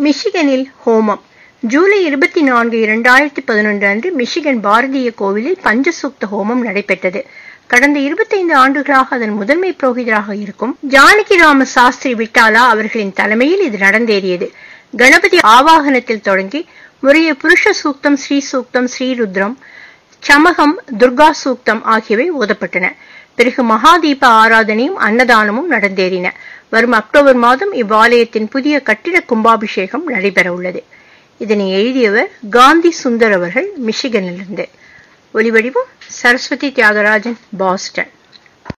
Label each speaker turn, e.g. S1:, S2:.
S1: மிஷிகனில் ஹோமம் ஜூலை இருபத்தி நான்கு இரண்டாயிரத்தி பதினொன்று அன்று மிஷிகன் பாரதிய கோவிலில் பஞ்சசூக்த ஹோமம் நடைபெற்றது கடந்த இருபத்தைந்து ஆண்டுகளாக அதன் முதன்மை புரோகிதராக இருக்கும் ஜானகிராம சாஸ்திரி விட்டாலா அவர்களின் தலைமையில் இது நடந்தேறியது கணபதி ஆவாகனத்தில் தொடங்கி முறைய புருஷ சூக்தம் ஸ்ரீ சூக்தம் ஸ்ரீருத்ரம் சமகம் துர்கா சூக்தம் ஆகியவை ஓதப்பட்டன பிறகு மகாதீப ஆராதனையும் அன்னதானமும் நடந்தேறின வரும் அக்டோபர் மாதம் இவ்வாலயத்தின் புதிய கட்டிட கும்பாபிஷேகம் நடைபெற உள்ளது இதனை எழுதியவர் காந்தி சுந்தர் அவர்கள் மிஷிகனிலிருந்து ஒலிவடிவம் சரஸ்வதி தியாகராஜன் பாஸ்டன்